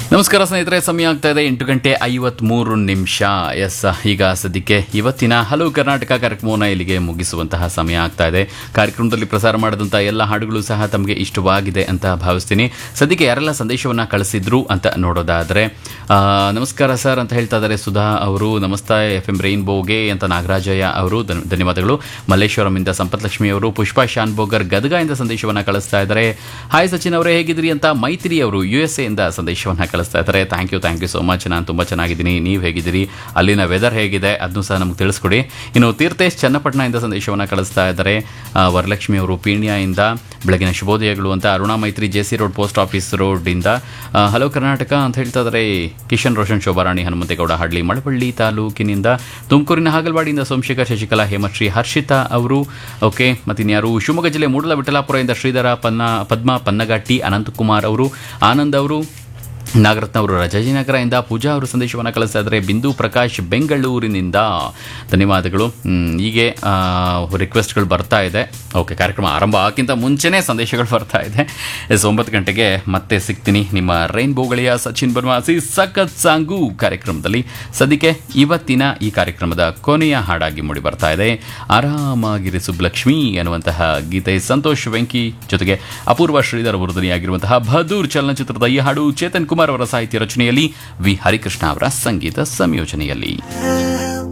ನಮಸ್ಕಾರ ಸ್ನೇಹಿತರೆ ಸಮಯ ಆಗ್ತಾ ಇದೆ ಎಂಟು ಗಂಟೆ ಐವತ್ಮೂರು ನಿಮಿಷ ಎಸ್ ಈಗ ಸದ್ಯಕ್ಕೆ ಇವತ್ತಿನ ಹಲವು ಕರ್ನಾಟಕ ಕಾರ್ಯಕ್ರಮವನ್ನು ಇಲ್ಲಿಗೆ ಮುಗಿಸುವಂತಹ ಸಮಯ ಆಗ್ತಾ ಇದೆ ಕಾರ್ಯಕ್ರಮದಲ್ಲಿ ಪ್ರಸಾರ ಮಾಡಿದಂಥ ಎಲ್ಲ ಹಾಡುಗಳು ಸಹ ತಮಗೆ ಇಷ್ಟವಾಗಿದೆ ಅಂತ ಭಾವಿಸ್ತೀನಿ ಸದ್ಯಕ್ಕೆ ಯಾರೆಲ್ಲ ಸಂದೇಶವನ್ನು ಕಳಿಸಿದ್ರು ಅಂತ ನೋಡೋದಾದರೆ ಆ, ನಮಸ್ಕಾರ ಸರ್ ಅಂತ ಹೇಳ್ತಾ ಇದ್ದಾರೆ ಸುಧಾ ಅವರು ನಮಸ್ತೆ ಎಫ್ ಎಂ ರೈನ್ಬೋಗೆ ಅಂತ ನಾಗರಾಜಯ್ಯ ಅವರು ಧನ್- ಧನ್ಯವಾದಗಳು ಮಲ್ಲೇಶ್ವರಂಯಿಂದ ಸಂಪತ್ ಲಕ್ಷ್ಮಿ ಅವರು ಪುಷ್ಪಾ ಶಾನ್ಬೋಗರ್ ಗದಗದಿಂದ ಸಂದೇಶವನ್ನು ಕಳಿಸ್ತಾ ಇದ್ದಾರೆ ಹಾಯ್ ಸಚಿನ್ ಅವರೇ ಹೇಗಿದ್ರಿ ಅಂತ ಮೈತ್ರಿ ಅವರು ಯು ಎಸ್ ಎಯಿಂದ ಸಂದೇಶವನ್ನು ಕಳಿಸ್ತಾ ಇದ್ದಾರೆ thank you thank you so much ನಾನು ತುಂಬ ಚೆನ್ನಾಗಿದ್ದೀನಿ ನೀವು ಹೇಗಿದ್ದೀರಿ ಅಲ್ಲಿನ ವೆದರ್ ಹೇಗಿದೆ ಅದನ್ನು ಸಹ ನಮ್ಗೆ ತಿಳಿಸ್ಕೊಡಿ ಇನ್ನು ತೀರ್ಥೇಶ್ ಚನ್ನಪಟ್ಟಣದಿಂದ ಸಂದೇಶವನ್ನು ಕಳಿಸ್ತಾ ಇದ್ದಾರೆ ಆ, ವರಲಕ್ಷ್ಮಿ ಅವರು ಪೀಣ್ಯದಿಂದ ಬೆಳಗಿನ ಶುಭೋದಯಗಳು ಅಂತ Aruna Maitri J C road post office ರೋಡಿಂದ ಆ, ಹಲೋ ಕರ್ನಾಟಕ ಅಂತ ಹೇಳ್ತಾ ಇದ್ದಾರೆ ಕಿಶನ್ ರೋಷನ್ ಶೋಭಾರಾಣಿ ಹನುಮಂತೇಗೌಡ ಹಳ್ಳಿ ಮಳವಳ್ಳಿ ತಾಲೂಕಿನಿಂದ ತುಮಕೂರಿನ ಹಾಗಲವಾಡಿಯಿಂದ ಸೋಮಶೇಖರ್ ಶಶಿಕಲಾ ಹೇಮಶ್ರೀ ಹರ್ಷಿತಾ ಅವರು ಓಕೆ ಮತ್ತಿನ್ಯಾರು ಶಿವಮೊಗ್ಗ ಜಿಲ್ಲೆ ಮೂಡಲ ವಿಠಲಾಪುರದಿಂದ ಶ್ರೀಧರ ಪನ್ನ ಪದ್ಮ ಪನ್ನಗಟ್ಟಿ ಅನಂತಕುಮಾರ್ ಅವರು ಆನಂದ್ ಅವರು ನಾಗರತ್ನ ಅವರು ರಜಾಜಿನಗರದಿಂದ ಪೂಜಾ ಅವರು ಸಂದೇಶವನ್ನು ಕಳಿಸ್ತಾ ಇದ್ದಾರೆ ಬಿಂದು ಪ್ರಕಾಶ್ ಬೆಂಗಳೂರಿನಿಂದ ಧನ್ಯವಾದಗಳು ಹ್ಮ್, ಹೀಗೆ ರಿಕ್ವೆಸ್ಟ್ಗಳು ಬರ್ತಾ ಇದೆ ಓಕೆ ಕಾರ್ಯಕ್ರಮ ಆರಂಭ ಆಗೋಕ್ಕಿಂತ ಮುಂಚೆನೇ ಸಂದೇಶಗಳು ಬರ್ತಾ ಇದೆ ಎಸ್ ಒಂಬತ್ತು ಗಂಟೆಗೆ ಮತ್ತೆ ಸಿಗ್ತೀನಿ ನಿಮ್ಮ ರೈನ್ಬೋಗಳಿಯ ಸಚಿನ್ ಬನ್ವಾಸಿ ಸಖತ್ ಸಾಂಗು ಕಾರ್ಯಕ್ರಮದಲ್ಲಿ ಸದ್ಯಕ್ಕೆ ಇವತ್ತಿನ ಈ ಕಾರ್ಯಕ್ರಮದ ಕೊನೆಯ ಹಾಡಾಗಿ ಮೂಡಿ ಬರ್ತಾ ಇದೆ ಆರಾಮಾಗಿರಿ ಸುಬ್ಲಕ್ಷ್ಮಿ ಅನ್ನುವಂತಹ ಗೀತೆ ಸಂತೋಷ್ ವೆಂಕಿ ಜೊತೆಗೆ ಅಪೂರ್ವ ಶ್ರೀಧರ್ ಅವರು ಧ್ವನಿಯಾಗಿರುವಂತಹ ಬಹದ್ದೂರ್ ಚಲನಚಿತ್ರದ ಈ ಹಾಡು ಚೇತನ್ ಕುಮಾರ್ ಅವರ ಸಾಹಿತ್ಯ ರಚನೆಯಲ್ಲಿ ವಿ ಹರಿಕೃಷ್ಣ ಅವರ ಸಂಗೀತ ಸಂಯೋಜನೆಯಲ್ಲಿ